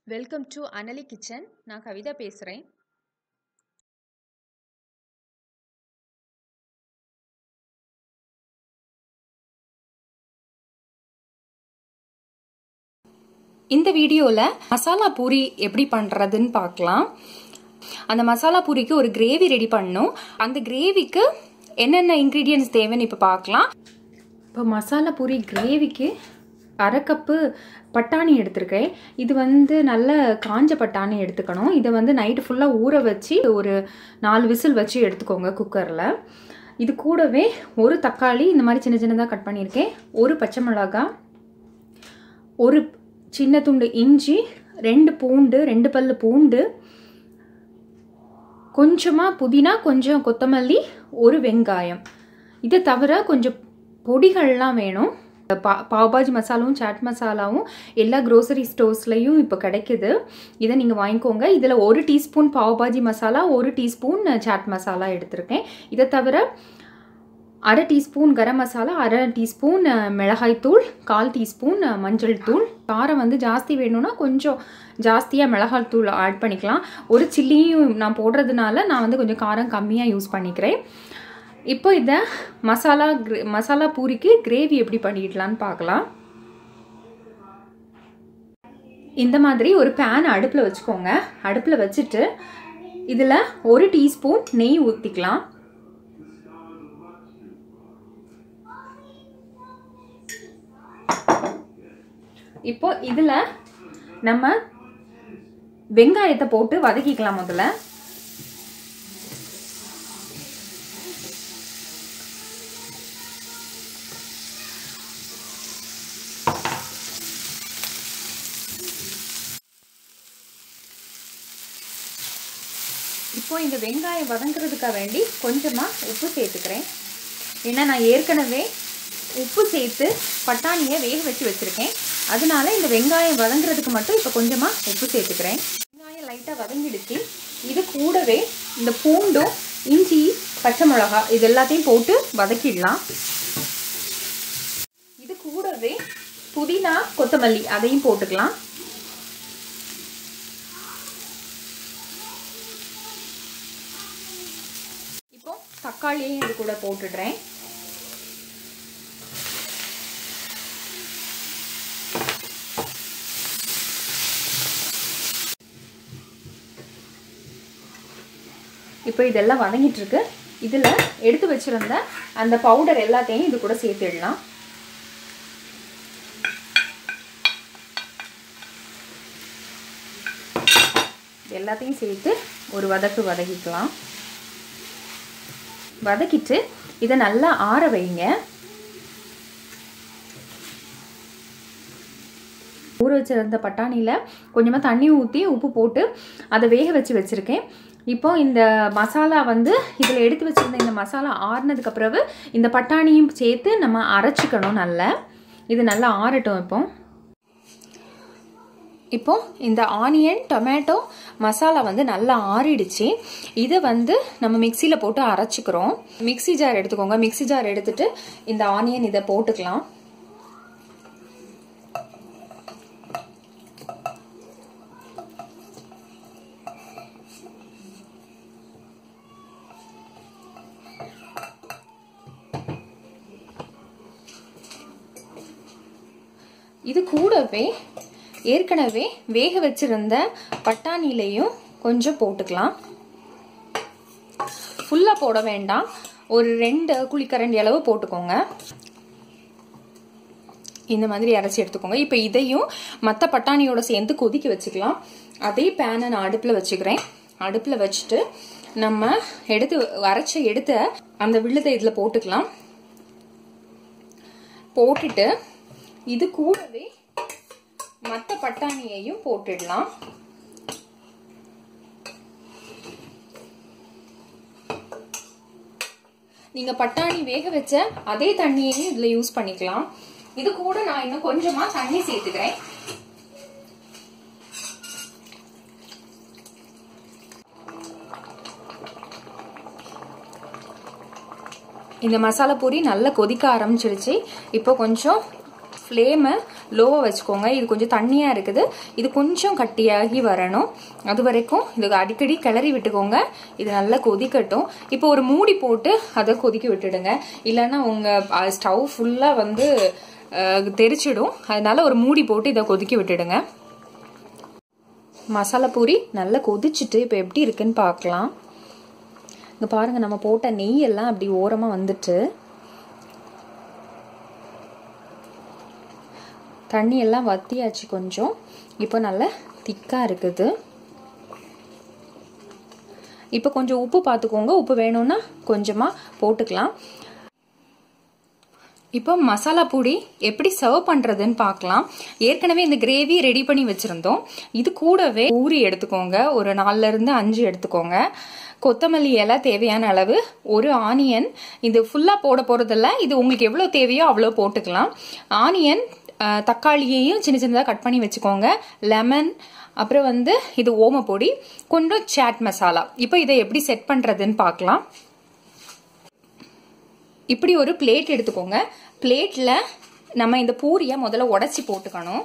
welcome to அனலி kitchen நான் கவிதா பேசுகிறேன் இந்த வீடியோவில் மசாலா பூரி எப்படி பண்ணுறதுன்னு பார்க்கலாம் அந்த மசாலா பூரிக்கு ஒரு கிரேவி ரெடி பண்ணணும் அந்த கிரேவிக்கு என்னென்ன இன்க்ரீடியன்ஸ் தேவைன்னு இப்போ பார்க்கலாம் இப்போ மசாலா பூரி கிரேவிக்கு அரை கப்பு பட்டாணி எடுத்திருக்கேன் இது வந்து நல்ல காஞ்ச பட்டாணி எடுத்துக்கணும் இதை வந்து நைட்டு ஃபுல்லாக ஊற வச்சு ஒரு நாலு விசில் வச்சு எடுத்துக்கோங்க குக்கரில் இது கூடவே ஒரு தக்காளி இந்த மாதிரி சின்ன சின்னதாக கட் பண்ணியிருக்கேன் ஒரு பச்சை மிளகாய் ஒரு சின்ன துண்டு இஞ்சி ரெண்டு பூண்டு ரெண்டு பல்லு பூண்டு கொஞ்சமாக புதினா கொஞ்சம் கொத்தமல்லி ஒரு வெங்காயம் இதை தவிர கொஞ்சம் பொடிகள்லாம் வேணும் பா பாவ்பாஜி மசாலாவும் சாட் மசாலாவும் எல்லா க்ரோசரி ஸ்டோர்ஸ்லையும் இப்போ கிடைக்குது இதை நீங்கள் வாங்கிக்கோங்க இதில் ஒரு டீஸ்பூன் பாவ்பாஜி மசாலா ஒரு டீஸ்பூன் சாட் மசாலா எடுத்திருக்கேன் இதை தவிர அரை டீஸ்பூன் கரம் மசாலா அரை டீஸ்பூன் மிளகாய்த்தூள் கால் டீஸ்பூன் மஞ்சள் தூள் காரம் வந்து ஜாஸ்தி வேணும்னா கொஞ்சம் ஜாஸ்தியாக மிளகாய் தூள் ஆட் பண்ணிக்கலாம் ஒரு சில்லியும் நான் போடுறதுனால நான் வந்து கொஞ்சம் காரம் கம்மியாக யூஸ் பண்ணிக்கிறேன் இப்போ இதை மசாலா கிரே மசாலா பூரிக்கு கிரேவி எப்படி பண்ணிடலான்னு பார்க்கலாம் இந்த மாதிரி ஒரு பேன் அடுப்பில் வச்சுக்கோங்க அடுப்பில் வச்சுட்டு இதில் ஒரு டீஸ்பூன் நெய் ஊற்றிக்கலாம் இப்போ இதில் நம்ம வெங்காயத்தை போட்டு வதக்கிக்கலாம் முதல்ல இப்போ இந்த வெங்காயம் வதங்குறதுக்காக வேண்டி கொஞ்சமாக உப்பு சேர்த்துக்கிறேன் ஏன்னா நான் ஏற்கனவே உப்பு சேர்த்து பட்டாணியை வேக வச்சு வச்சுருக்கேன் அதனால இந்த வெங்காயம் வதங்குறதுக்கு மட்டும் இப்போ கொஞ்சமாக உப்பு சேர்த்துக்கிறேன் வெங்காயம் லைட்டாக வதங்கிடுச்சு இது கூடவே இந்த பூண்டும் இஞ்சி பச்சை மிளகா இது எல்லாத்தையும் போட்டு வதக்கிடலாம் இது கூடவே புதினா கொத்தமல்லி அதையும் போட்டுக்கலாம் இப்போ தக்காளியையும் இது கூட போட்டுடுறேன் இப்போ இதெல்லாம் வதங்கிட்டு இருக்கு இதில் எடுத்து வச்சுருந்த அந்த பவுடர் எல்லாத்தையும் இது கூட சேர்த்துடலாம் எல்லாத்தையும் சேர்த்து ஒரு வதக்கு வதக்கிக்கலாம் வதக்கிட்டு இதை நல்லா ஆற வைங்க ஊற வச்சிருந்த பட்டாணியில் கொஞ்சமாக தண்ணி ஊற்றி உப்பு போட்டு அதை வேக வச்சு வச்சுருக்கேன் இப்போ இந்த மசாலா வந்து இதில் எடுத்து வச்சுருந்த இந்த மசாலா ஆறுனதுக்கு பிறகு இந்த பட்டாணியும் சேர்த்து நம்ம அரைச்சிக்கணும் நல்லா இது நல்லா ஆறட்டும் இப்போ இப்போ இந்த ஆனியன் டொமேட்டோ மசாலா வந்து நல்லா ஆறிடுச்சு இதை வந்து நம்ம மிக்சியில் போட்டு அரைச்சிக்கிறோம் மிக்சி ஜார் எடுத்துக்கோங்க மிக்சி ஜார் எடுத்துட்டு இந்த ஆனியன் இதை போட்டுக்கலாம் இது கூடவே ஏற்கனவே வேக வச்சிருந்த பட்டாணிலையும் கொஞ்சம் போட்டுக்கலாம் ஃபுல்லாக போட வேண்டாம் ஒரு ரெண்டு குழிக்கரண்டி அளவு போட்டுக்கோங்க இந்த மாதிரி அரைச்சி எடுத்துக்கோங்க இப்போ இதையும் மற்ற பட்டாணியோட சேர்ந்து கொதிக்க வச்சுக்கலாம் அதே பேனை நான் அடுப்பில் வச்சுக்கிறேன் அடுப்பில் வச்சுட்டு நம்ம எடுத்து அரைச்ச எடுத்த அந்த விழுதை இதில் போட்டுக்கலாம் போட்டுட்டு இது கூடவே மற்ற பட்டாணியையும் போட்டுடலாம் நீங்க பட்டாணி வேக வச்ச அதே தண்ணியையும் இதுல யூஸ் பண்ணிக்கலாம் இது கூட நான் இன்னும் கொஞ்சமா தண்ணி சேர்த்துக்கிறேன் இந்த மசாலா பூரி நல்லா கொதிக்க ஆரம்பிச்சிருச்சு இப்போ கொஞ்சம் ஃப்ளேமை லோவாக வச்சுக்கோங்க இது கொஞ்சம் தண்ணியாக இருக்குது இது கொஞ்சம் கட்டியாகி வரணும் அது வரைக்கும் இது அடிக்கடி கிளறி விட்டுக்கோங்க இது நல்லா கொதிக்கட்டும் இப்போ ஒரு மூடி போட்டு அதை கொதிக்க விட்டுடுங்க இல்லைன்னா உங்கள் ஸ்டவ் ஃபுல்லாக வந்து அஹ், தெரிச்சிடும் அதனால ஒரு மூடி போட்டு இதை கொதிக்க விட்டுடுங்க மசாலா பூரி நல்லா கொதிச்சுட்டு இப்போ எப்படி இருக்குன்னு பார்க்கலாம் இங்கே பாருங்க நம்ம போட்ட நெய் எல்லாம் அப்படி ஓரமாக வந்துட்டு தண்ணி எல்லாம் வத்தியாச்சு கொஞ்சம் இப்போ நல்லா திக்காக இருக்குது இப்போ கொஞ்சம் உப்பு பார்த்துக்கோங்க உப்பு வேணும்னா கொஞ்சமாக போட்டுக்கலாம் இப்போ மசாலா பொடி எப்படி சர்வ் பண்றதுன்னு பார்க்கலாம் ஏற்கனவே இந்த கிரேவி ரெடி பண்ணி வச்சிருந்தோம் இது கூடவே ஊறி எடுத்துக்கோங்க ஒரு நாலுல இருந்து அஞ்சு எடுத்துக்கோங்க கொத்தமல்லி இலை தேவையான அளவு ஒரு ஆனியன் இது ஃபுல்லா போட போறதில்ல இது உங்களுக்கு எவ்வளவு தேவையோ அவ்வளோ போட்டுக்கலாம் ஆனியன் அஹ், தக்காளியையும் சின்ன சின்னதாக கட் பண்ணி வச்சுக்கோங்க லெமன் அப்புறம் வந்து இது ஓமப்பொடி கொஞ்சம் சாட் மசாலா இப்போ இதை எப்படி செட் பண்றதுன்னு பார்க்கலாம் இப்படி ஒரு பிளேட் எடுத்துக்கோங்க பிளேட்ல நம்ம இந்த பூரியை முதல்ல உடைச்சி போட்டுக்கணும்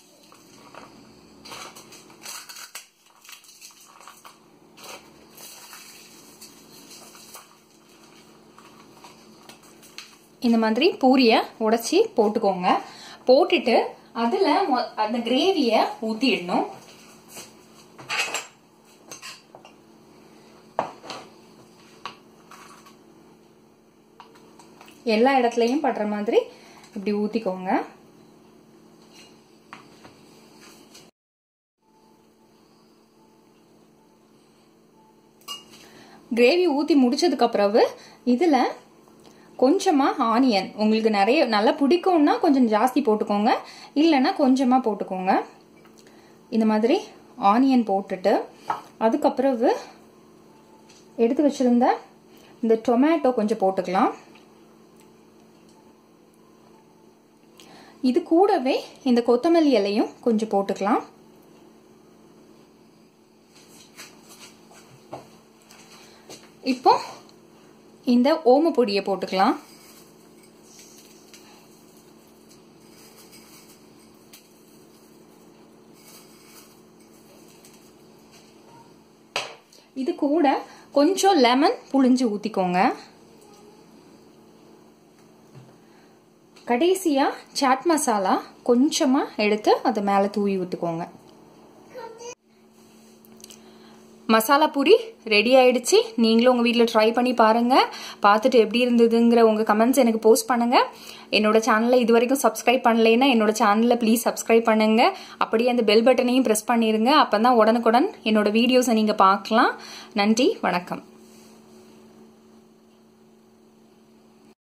இந்த மாதிரி பூரியை உடைச்சி போட்டுக்கோங்க போட்டுட்டு அதுல மொ- அந்த கிரேவிய ஊத்திடணும் எல்லா இடத்துலையும் படுற மாதிரி இப்படி ஊத்திக்கோங்க கிரேவி ஊத்தி முடிச்சதுக்கு பிறகு இதுல கொஞ்சமா ஆனியன் உங்களுக்கு நிறைய நல்லா பிடிக்கும்னா கொஞ்சம் ஜாஸ்தி போட்டுக்கோங்க இல்லைன்னா கொஞ்சமா போட்டுக்கோங்க இந்த மாதிரி ஆனியன் போட்டுட்டு அதுக்கப்புறவு எடுத்து வச்சிருந்த இந்த டொமேட்டோ கொஞ்சம் போட்டுக்கலாம் இது கூடவே இந்த கொத்தமல்லி இலையும் கொஞ்சம் போட்டுக்கலாம் இப்போ இந்த ஓம பொடியை போட்டுக்கலாம் இது கூட கொஞ்சம் லெமன் புழிஞ்சு ஊத்திக்கோங்க கடைசியா சாட் மசாலா கொஞ்சமா எடுத்து அதை மேல தூவி விட்டுக்கோங்க மசாலா பூரி ரெடி ஆயிடுச்சு நீங்களும் உங்க வீட்டில் ட்ரை பண்ணி பாருங்க பார்த்துட்டு எப்படி இருந்ததுங்கிற உங்க கமெண்ட்ஸ் எனக்கு போஸ்ட் பண்ணுங்க என்னோட சேனலை இது வரைக்கும் சப்ஸ்கிரைப் பண்ணலைன்னா என்னோட சேனலை ப்ளீஸ் சப்ஸ்கிரைப் பண்ணுங்க அப்படியே அந்த பெல் பட்டனையும் ப்ரெஸ் பண்ணிருங்க அப்பதான் உடனுக்குடன் என்னோட வீடியோஸை நீங்க பார்க்கலாம் நன்றி வணக்கம்